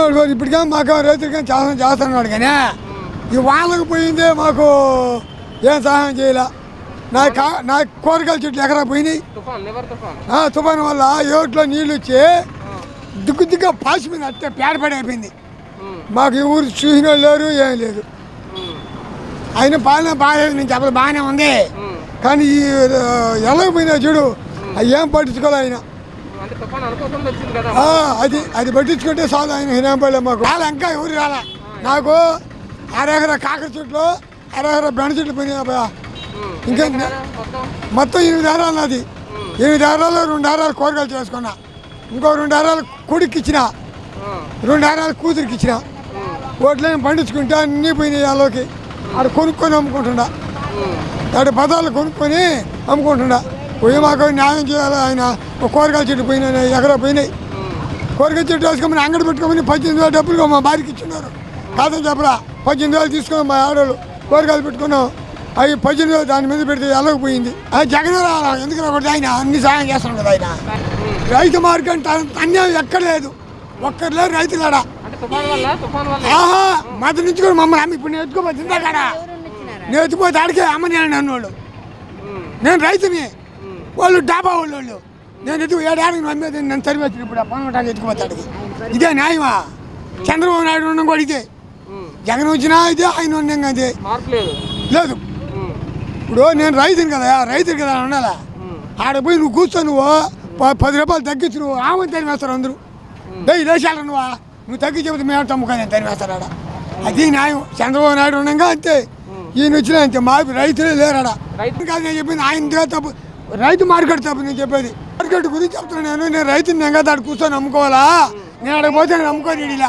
వాడు ఇప్పటికే మాకు రైతులకి చాలా చేస్తున్నాడు కానీ ఈ వాళ్ళకు పోయిందే మాకు ఏం సహాయం చేయలే నా కా నా కూరగాయల చెట్లు ఎకరా పోయినాయి తుఫాన్ ఎవరు తుఫాన్ ఆ తుఫాను వల్ల ఏట్లో నీళ్ళు వచ్చి దిగ్గు దిగ్గు పాసి మీద అట్టే పేడపడి అయిపోయింది ఉమ్, మాకు ఈ ఊరు చూసిన వాళ్ళు లేరు ఏం లేదు ఉమ్, ఆయన పాలన బాగాలేదు నేను చెప్పదు బాగానే ఉంది ఉమ్. కానీ ఈ ఎలాగపోయినా చూడు అవి ఏం పట్టించుకోలే ఆయన అంటే తుఫాన్ అనుకోకుండా వచ్చింది కదా ఆ, అది అది పట్టించుకుంటే చాలు ఆయన హినాంపల్లె మాకు రాలే ఇంకా ఎవరు రాలే నాకు అరహర కాకర చెట్లు అరహర బెండ చెట్లు పోయినాయి అబ్బా ఉమ్. ఇంకా కదా మొత్తం మొత్తం ఎనిమిది ఎకరాలు నాది ఎనిమిది ఎకరాలు రెండు ఎకరాలు కూరగాయలు చేసుకున్నా ఇంకో రెండు ఎకరాలు కొడుక్కి ఇచ్చిన ఉమ్, రెండు ఎకరాలు కూతురికి ఇచ్చిన ఉమ్, ఓట్లేం పండించుకుంటే అన్నీ పోయినాయి వాళ్ళకి ఆడ కొనుక్కొని అమ్ముకుంటుండా ఉమ్, ఆడ పదాలు కొనుక్కొని అమ్ముకుంటుండా పోయి మాకు న్యాయం చేయాలి ఆయన ఒక కూరగాయల చెట్టు పోయినాయి ఎకరా పోయినాయి ఉమ్. కూరగాయల చెట్టు వేసుకొని అంగడి పెట్టుకొని పద్దెనిమిది వేల డబ్బులు మా భార్యకి ఇచ్చినారు కాదని చెప్పరా పద్దెనిమిది వేలు తీసుకొని మా ఆడవాళ్ళు కూరగాయలు పెట్టుకున్నాం అవి పద్దెనిమిది వేలు దాని మీద పెడితే ఎలాగపోయింది అది జగన్ రాలా ఎందుకు రాకూడదు ఆయన అన్ని సహాయం చేస్తున్నాడు కదా ఆయన రైతు మార్గం త- అన్యాయం ఎక్కడ లేదు ఒక్కరు లేరు రైతులాడా అంటే తుఫాన్ వల్ల తుఫాన్ వల్ల ఆహా మధ్య నుంచి కూడా మమ్మల్ని అమ్మ ఇప్పుడు నేను ఎత్తుకోపోతే ఇందా కాడ నేను ఎత్తుకుపోతే ఆడికే అమ్మని నన్ను వాళ్ళు ఉమ్, నేను రైతుని ఉమ్. వాళ్ళు డాబా వాళ్ళు వాళ్ళు నేను ఎత్తుకు ఏడాడికి నమ్మేది నన్ను తరివేసిన ఇప్పుడు ఆ పనుటానికి ఎత్తుకుపోతాడు ఇదే న్యాయమా చంద్రబాబు నాయుడు ఉన్న కూడా ఇదే ఉమ్. జగన్ వచ్చినా ఇదే ఆయన ఉన్నాం అదే మార్పు లేదు లేదు ఉమ్, ఇప్పుడు నేను రైతుని కదా రైతుని కదా ఉండాలా ఉమ్, ఆడ పోయి నువ్వు కూర్చో నువ్వు ప- పది రూపాయలు తగ్గించు నువ్వు ఆమెను తరిమేస్తారు అందరూ డేయ్ లేచాల నువ్వా నువ్వు తగ్గి చెబితే మేము తమ్ముకొని నేను తరిమేస్తారు ఆడ అది న్యాయం చంద్రబాబు నాయుడు ఉండగా అంతే ఈయన వచ్చినా అంతే మా రైతులే లేరాడ రైతు కాదు నేను చెప్పింది ఆయన తప్పు రైతు మార్కెట్ తప్పు నేను చెప్పేది మార్కెట్ గురించి చెప్తున్నాను నేను నేను రైతుని నేను కదా ఆడ కూర్చొని అమ్ముకోవాలా నేను ఆడ పోతే నేను అమ్ముకోని ఇలా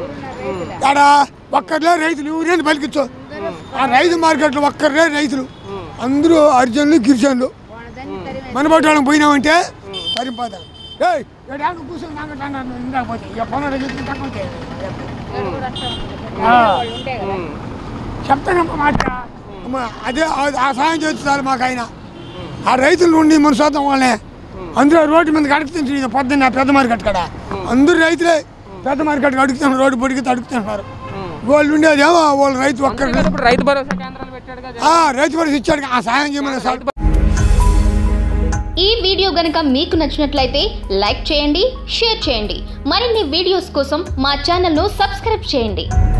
ఆడ ఒక్కర్లే రైతులు ఊరేది పలికించు ఆ రైతు మార్కెట్లో ఒక్కర్లే రైతులు అందరూ అర్జునులు గిరిజనులు మన పట్టాలను పోయినామంటే సరిపోతాం ఏయ్ ఏడాకు కూర్చొని నాకంటే అన్నాను ఇందాక పోతే ఇక పొలం చెప్తే తక్కువ ఉమ్. చెప్తానమ్మా మాట అమ్మ అదే ఆ- ఆ సాయం చేస్తారు మాకు ఆయన ఆ రైతులు ఉండి మన సొంతం వాళ్ళే అందరూ రోడ్డు మీద అడుగుతుంటారు పొద్దున్న పెద్ద మార్కెట్ కాడ అందరూ రైతులే పెద్ద మార్కెట్ అడుగుతున్నారు రోడ్డు పొడికి అడుగుతున్నారు వాళ్ళు ఉండేదేమో వాళ్ళు రైతు ఒక్కరు ఇప్పుడు రైతు భరోసా కేంద్రాలు పెట్టాడు కదా ఆ, రైతు పరిస్థితి ఇచ్చాడు ఆ సాయం చేయమని సార్ ఈ వీడియో గనుక మీకు నచ్చినట్లయితే లైక్ చేయండి షేర్ చేయండి మరిన్ని వీడియోస్ కోసం మా ఛానల్ను సబ్స్క్రైబ్ చేయండి